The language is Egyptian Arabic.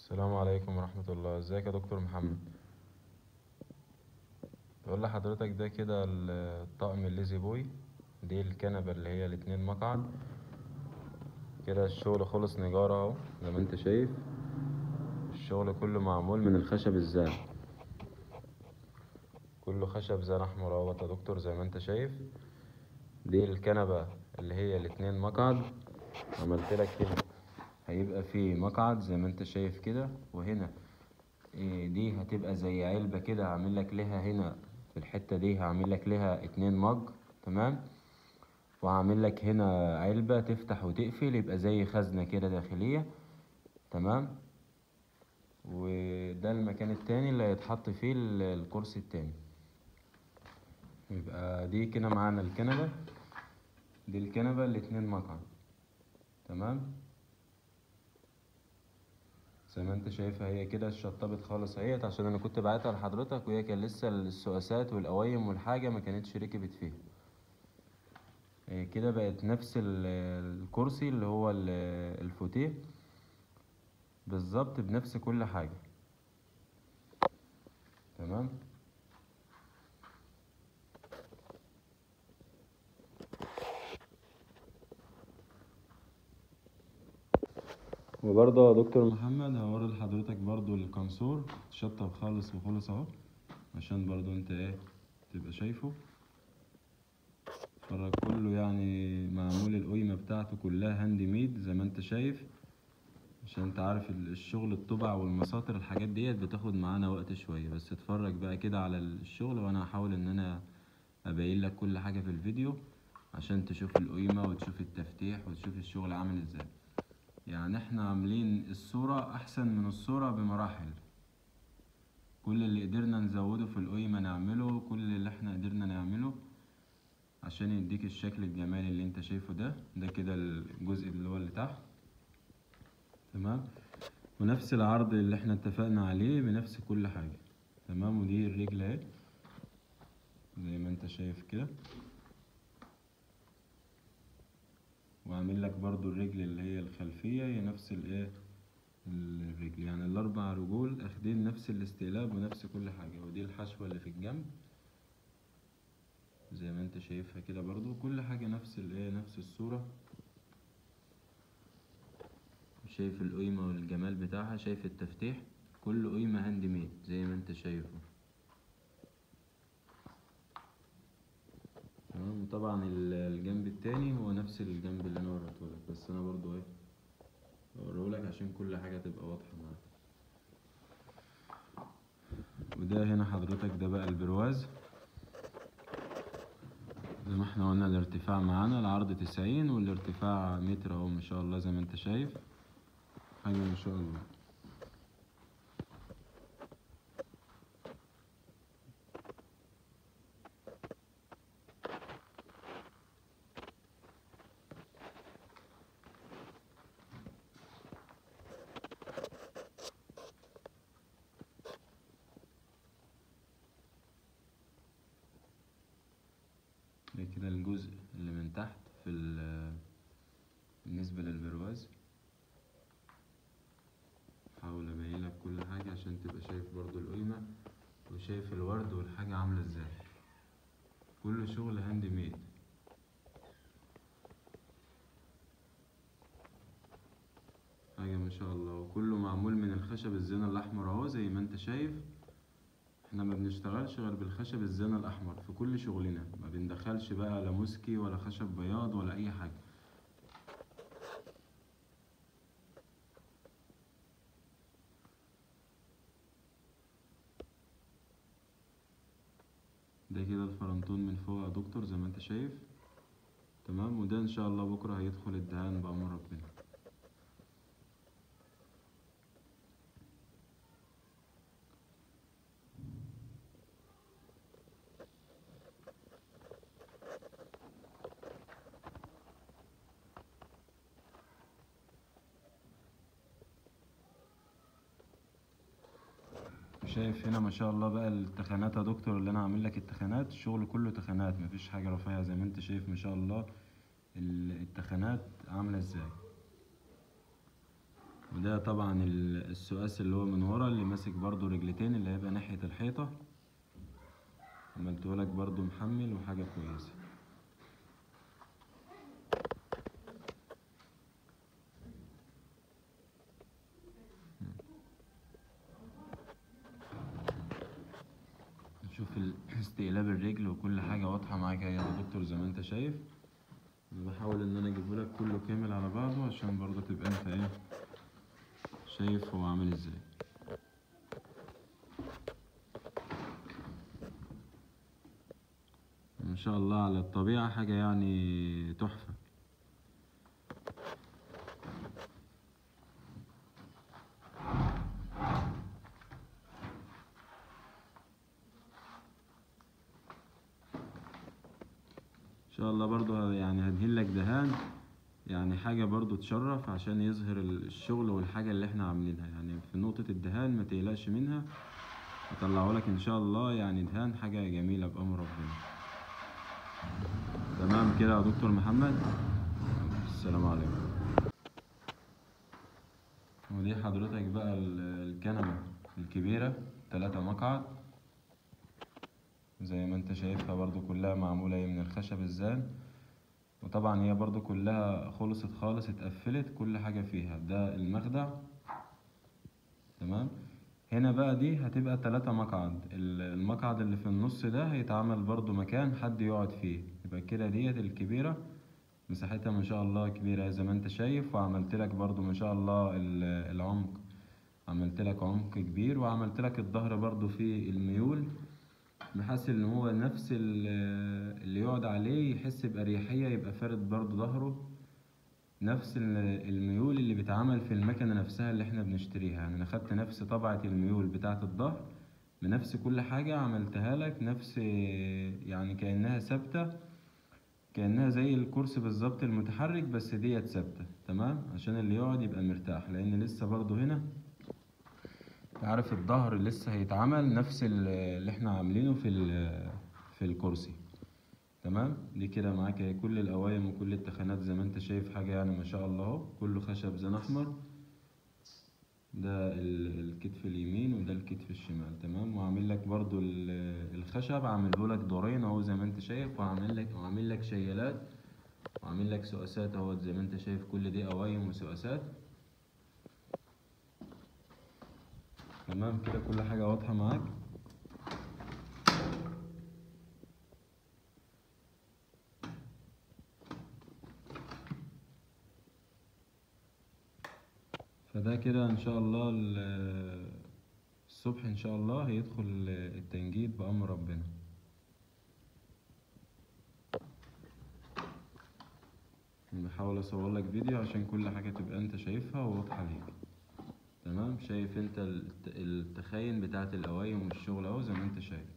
السلام عليكم ورحمة الله ازيك يا دكتور محمد بقول لحضرتك ده كده ال- الطقم الليزي بوي دي الكنبة اللي هي الاتنين مقعد كده الشغل خلص نجارة اهو زي ما انت شايف الشغل كله معمول من الخشب الزان كله خشب زان احمر اهوت يا دكتور زي ما انت شايف دي الكنبة اللي هي الاتنين مقعد عملت لك هنا هيبقى فيه مقعد زي ما انت شايف كده وهنا إيه دي هتبقى زي علبة كده هعمل لك لها هنا في الحتة دي هعمل لك لها اتنين مج تمام وهعمل لك هنا علبة تفتح وتقفل يبقى زي خزنة كده داخلية تمام وده المكان التاني اللي هيتحط فيه ال- الكرسي التاني يبقى دي كده معانا الكنبة دي الكنبة الاتنين مقعد تمام زي ما انت شايفها هي كده اتشطبت خالص اهيت عشان انا كنت بعتها لحضرتك وهي كان لسه السقاسات والقوايم والحاجة ما كانتش ركبت فيها هي كده بقت نفس ال- الكرسي اللي هو ال- الفوتيه بالظبط بنفس كل حاجة تمام وبرضه يا دكتور محمد هوري لحضرتك برضه الكنسور شطب خالص وخلص اهو عشان برضه انت ايه تبقى شايفه اتفرج كله يعني معمول القيمة بتاعته كلها هاند ميد زي ما انت شايف عشان انت عارف ال- الشغل الطبع والمساطر الحاجات ديت بتاخد معانا وقت شوية بس اتفرج بقى كده على الشغل وانا هحاول ان انا ابين لك كل حاجة في الفيديو عشان تشوف القيمة وتشوف التفتيح وتشوف الشغل عامل ازاي يعني احنا عاملين الصورة احسن من الصورة بمراحل كل اللي قدرنا نزوده في القيمة نعمله كل اللي احنا قدرنا نعمله عشان يديك الشكل الجمالي اللي انت شايفه ده ده كده الجزء اللي هو اللي تحت تمام ونفس العرض اللي احنا اتفقنا عليه بنفس كل حاجة تمام ودي الرجل اهي زي ما انت شايف كده وعامل لك برضو الرجل اللي هي الخلفية هي نفس الايه الرجل يعني الاربع رجول اخدين نفس الاستقلاب ونفس كل حاجة ودي الحشوة اللي في الجنب زي ما انت شايفها كده برضو كل حاجة نفس الايه نفس الصورة شايف القيمة والجمال بتاعها شايف التفتيح كله قيمة هاند ميد زي ما انت شايفه تمام وطبعا ال- الجنب التاني هو نفس الجنب اللي انا وريتهولك بس انا برضو ايه بوريهولك عشان كل حاجة تبقى واضحة معاك وده هنا حضرتك ده بقى البرواز زي ما احنا قلنا الارتفاع معانا العرض تسعين والارتفاع متر اهو ما شاء الله زي ما انت شايف حاجة ما شاء الله ده كده الجزء اللي من تحت في ال- بالنسبة للبرواز حاول ابين لك كل حاجة عشان تبقى شايف برضو القيمة وشايف الورد والحاجة عاملة ازاي كله شغل هاند ميد حاجة ما شاء الله وكله معمول من الخشب الزين الأحمر اهو زي ما انت شايف احنا ما بنشتغلش غير بالخشب الزين الأحمر في كل شغلنا ما بندخلش بقى لا موسكي ولا خشب بياض ولا أي حاجة ده كده الفرنتون من فوق يا دكتور زي ما انت شايف تمام وده ان شاء الله بكرة هيدخل الدهان بأمر ربنا شايف هنا ما شاء الله بقى التخانات يا دكتور اللي انا عامل لك التخانات الشغل كله تخانات مفيش حاجة رفيعة زي ما انت شايف ما شاء الله ال- التخانات عاملة ازاي وده طبعا ال- السقاس اللي هو من ورا اللي ماسك برضو رجلتين اللي هيبقى ناحية الحيطة عملته لك برضو محمل وحاجة كويسة نشوف ال- استقلاب الرجل وكل حاجة واضحة معاك يا دكتور زي ما انت شايف انا بحاول ان انا اجيبه لك كله كامل على بعضه عشان برضه تبقى انت ايه شايف هو عامل ازاي ما شاء الله على الطبيعة حاجة يعني تحفة ان شاء الله برضو يعني هدهن لك دهان يعني حاجة برضو تشرف عشان يظهر ال- الشغل والحاجة اللي احنا عاملينها يعني في نقطة الدهان ما تقلقش منها هطلعه لك ان شاء الله يعني دهان حاجة جميلة بأمر ربنا تمام كده يا دكتور محمد السلام عليكم ودي حضرتك بقى ال- الكنبة الكبيرة تلاتة مقعد زي ما انت شايفها برضو كلها معمولة ايه من الخشب الزان وطبعا هي برضو كلها خلصت خالص اتقفلت كل حاجة فيها ده المخدع تمام هنا بقى دي هتبقى تلاتة مقعد ال- المقعد اللي في النص ده هيتعمل برضو مكان حد يقعد فيه يبقى كده ديت الكبيرة مساحتها ما شاء الله كبيرة زي ما انت شايف وعملت لك برضو ما شاء الله ال- العمق عملت لك عمق كبير وعملت لك الظهر برضو فيه الميول بحيث ان هو نفس ال- اللي يقعد عليه يحس بأريحية يبقى فارد برضو ظهره نفس ال- الميول اللي بيتعمل في المكنة نفسها اللي احنا بنشتريها يعني انا خدت نفس طبعة الميول بتاعة الظهر بنفس كل حاجة عملتها لك نفس يعني كأنها ثابتة كأنها زي الكرسي بالظبط المتحرك بس ديت ثابتة تمام عشان اللي يقعد يبقى مرتاح لأن لسه برضو هنا عارف الظهر لسه هيتعمل نفس ال- اللي احنا عاملينه في ال- في الكرسي تمام دي كده معاك اهي كل القوايم وكل التخانات زي ما انت شايف حاجة يعني ما شاء الله اهو كله خشب زان احمر ده ال- الكتف اليمين وده الكتف الشمال تمام وعامل لك برضو ال- الخشب عامله لك دورين اهو زي ما انت شايف وعامل لك وعامل لك شيلات وعامل لك سقاسات اهوت زي ما انت شايف كل دي قوايم وسقاسات تمام كده كل حاجة واضحة معاك فده كده ان شاء الله ال- الصبح ان شاء الله هيدخل التنجيد بأمر ربنا بحاول اصور لك فيديو عشان كل حاجة تبقى انت شايفها وواضحة ليك تمام شايف انت الت- التخاين بتاعت القوايم والشغل اهو زي ما انت شايف